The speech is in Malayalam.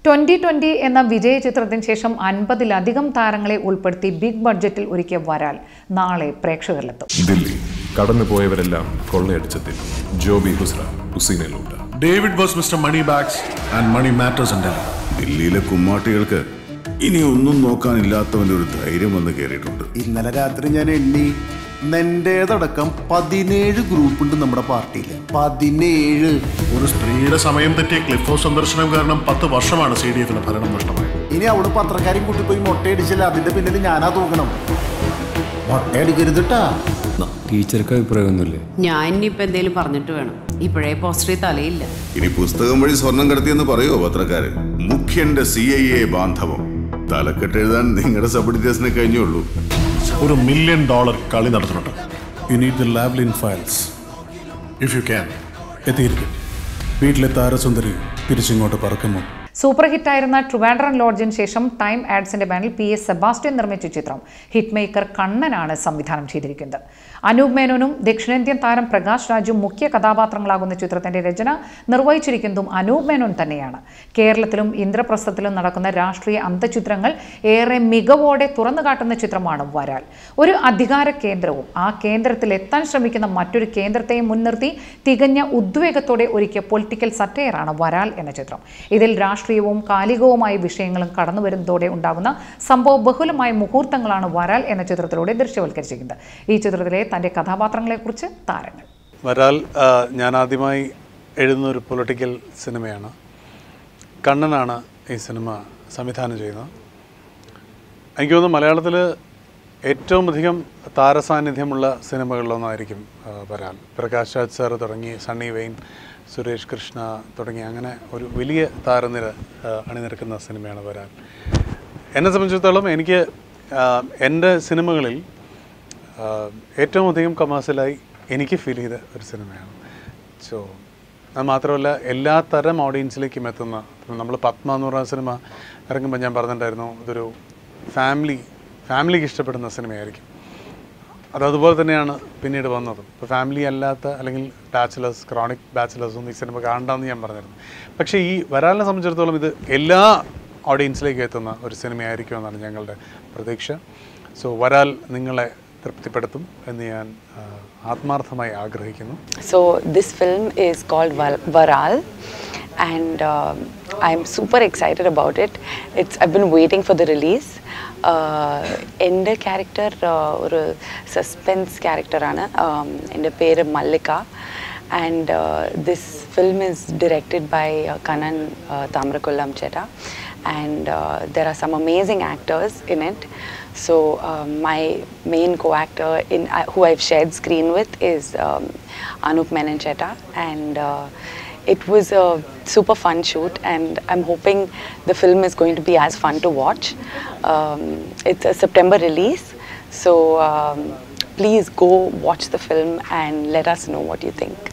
ട്വന്റി ട്വന്റി എന്ന വിജയ ചിത്രത്തിന് ശേഷം അൻപതിലധികം താരങ്ങളെ ഉൾപ്പെടുത്തി ബിഗ് ബഡ്ജറ്റിൽ ഒരുക്കിയ വരാൽ നാളെ പ്രേക്ഷകരിലെത്തും ദില്ലി കടന്നുപോയവരെല്ലാം കൊള്ളയടിച്ചെത്തി ജോബി ഹുസ്ര ഹുസൈനയിലൂട്ട ഡേവിഡ് വാസ് mister money bags and money matters ഉണ്ട് ദില്ലിയിലെ കുമ്മാട്ടികൾക്ക് ഇനി ഒന്നും നോക്കാനില്ലാത്തവന്റെ ഒരു ധൈര്യം വന്ന് കയറിയിട്ടുണ്ട് ഇന്നലെ രാത്രി ഞാൻ എണ്ണി നിന്റേതടക്കം പതിനേഴ് ഗ്രൂപ്പ് ഉണ്ട് നമ്മുടെ പാർട്ടിയിൽ പതിനേഴ് ഒരു സ്ത്രീയുടെ സമയം തെറ്റിയ ക്ലിഫ് ഹൗസ് സന്ദർശനം കാരണം പത്ത് വർഷമാണ് സി ഡി എഫിന് ഭരണം നഷ്ടമായത് ഇനി അവിടെ പത്രക്കാരും കൂട്ടി പോയി മുട്ടയടിച്ചില്ല അതിന്റെ പിന്നിൽ ഞാനാ തൂക്കണം മുട്ടയടിക്കരുതിട്ടാ ടീച്ചർക്ക് അഭിപ്രായമൊന്നുമില്ലേ ഞാൻ ഇനിയിപ്പോൾ എന്തെങ്കിലും പറഞ്ഞിട്ട് വേണം ഇപ്പോഴേ പോസ്റ്ററിൽ തലയില്ല ഇനി പുസ്തകം വഴി സ്വർണം കടത്തിയെന്ന് പറയുമോ പത്രക്കാര് മുഖ്യന്റെ സി ഐ എ ബാന്ധവം തലക്കെട്ട് എഴുതാൻ നിങ്ങളുടെ സബ് കഴിഞ്ഞുള്ളൂ ഒരു മില്യൺ ഡോളർ കളി നടത്തുന്നുണ്ട് you need the Lavalin files if you can എത്തിയിരിക്കും വീട്ടിലെ താരസുന്ദരി തിരിച്ചിങ്ങോട്ട് പറക്കുമോ സൂപ്പർ ഹിറ്റായിരുന്ന ട്രിവാൻഡ്രം ലോഡ്ജിന് ശേഷം ടൈം ആഡ്സിന്റെ ബാനറിൽ പി എസ് സെബാസ്റ്റ്യൻ നിർമ്മിച്ച ചിത്രം ഹിറ്റ് മേക്കർ കണ്ണനാണ് സംവിധാനം ചെയ്തിരിക്കുന്നത് അനൂപ് മേനോനും ദക്ഷിണേന്ത്യൻ താരം പ്രകാശ് രാജും മുഖ്യ കഥാപാത്രങ്ങളാകുന്ന ചിത്രത്തിന്റെ രചന നിർവഹിച്ചിരിക്കുന്നതും അനൂപ് മേനോൻ തന്നെയാണ് കേരളത്തിലും ഇന്ദ്രപ്രസ്ഥത്തിലും നടക്കുന്ന രാഷ്ട്രീയ അന്തചിത്രങ്ങൾ ഏറെ മികവോടെ തുറന്നു കാട്ടുന്ന ചിത്രമാണ് വരാൽ ഒരു അധികാര കേന്ദ്രവും ആ കേന്ദ്രത്തിൽ എത്താൻ ശ്രമിക്കുന്ന മറ്റൊരു കേന്ദ്രത്തെയും മുൻനിർത്തി തികഞ്ഞ ഉദ്വേഗത്തോടെ ഒരുക്കിയ പൊളിറ്റിക്കൽ സറ്റയറാണ് വരാൽ എന്ന ചിത്രം ഇതിൽ രാഷ്ട്രീയവും കാലികവുമായ വിഷയങ്ങളും കടന്നു വരുന്നതോടെ ഉണ്ടാകുന്ന സംഭവ ബഹുലമായ മുഹൂർത്തങ്ങളാണ് വരാൽ എന്ന ചിത്രത്തിലൂടെ ദൃശ്യവൽക്കരിച്ചിരിക്കുന്നത് ഈ ചിത്രത്തിലെ തന്റെ കഥാപാത്രങ്ങളെക്കുറിച്ച് താരങ്ങൾ വരാൽ ആ, ഞാൻ ആദ്യമായി എഴുതുന്ന ഒരു പൊളിറ്റിക്കൽ സിനിമയാണ് കണ്ണനാണ് ഈ സിനിമ സംവിധാനം ചെയ്യുന്നത് എനിക്ക് തോന്നുന്നു മലയാളത്തിൽ ഏറ്റവും അധികം താരസാന്നിധ്യമുള്ള സിനിമകളിലൊന്നായിരിക്കും ആ, വരാൽ പ്രകാശ് രാജ് സാർ തുടങ്ങി സണ്ണി വെയിൻ സുരേഷ് കൃഷ്ണ തുടങ്ങി അങ്ങനെ ഒരു വലിയ താരനിര ആ, അണിനിരക്കുന്ന സിനിമയാണ് വരാൽ എന്നെ സംബന്ധിച്ചിടത്തോളം എനിക്ക് ആ, എൻ്റെ സിനിമകളിൽ ആ, ഏറ്റവും അധികം കമേഴ്സ്യലായി എനിക്ക് ഫീൽ ചെയ്ത ഒരു സിനിമയാണ് സോ അത് മാത്രമല്ല എല്ലാ തരം ഓഡിയൻസിലേക്കും എത്തുന്ന നമ്മൾ പത്മ എന്ന് പറയുന്ന സിനിമ ഇറങ്ങുമ്പോൾ ഞാൻ പറഞ്ഞിട്ടുണ്ടായിരുന്നു ഇതൊരു ഫാമിലി ഫാമിലിക്ക് ഇഷ്ടപ്പെടുന്ന സിനിമയായിരിക്കും അത് അതുപോലെ തന്നെയാണ് പിന്നീട് വന്നത് ഇപ്പോൾ ഫാമിലി അല്ലാത്ത അല്ലെങ്കിൽ ബാച്ചിലേഴ്സ് ക്രോണിക് ബാച്ചിലേഴ്സ് ഒന്നും ഈ സിനിമ കാണണ്ടെന്ന് ഞാൻ പറഞ്ഞിരുന്നു പക്ഷേ ഈ വരാലിനെ സംബന്ധിച്ചിടത്തോളം ഇത് എല്ലാ ഓഡിയൻസിലേക്ക് എത്തുന്ന ഒരു സിനിമയായിരിക്കും എന്നാണ് ഞങ്ങളുടെ പ്രതീക്ഷ സോ വരാൽ നിങ്ങളെ തൃപ്തിപ്പെടുത്തും എന്ന് ഞാൻ ആ, ആത്മാർത്ഥമായി ആഗ്രഹിക്കുന്നു So this film is called Val- Varal, and um I'm super excited about it. It's I've been waiting for the release. എൻ്റെ ക്യാരക്ടർ ഒരു സസ്പെൻസ് ക്യാരക്ടറാണ് എൻ്റെ പേര് Mallika and this film is directed by Kannan Thamarakkulam ചേട്ട and uh, there are some amazing actors in it. So um, my main co-actor in uh, who I've shared screen with is um, Anup Menon Chetta, and uh, it was a super fun shoot, and I'm hoping the film is going to be as fun to watch. Um, it's a September release, so um, please go watch the film and let us know what you think.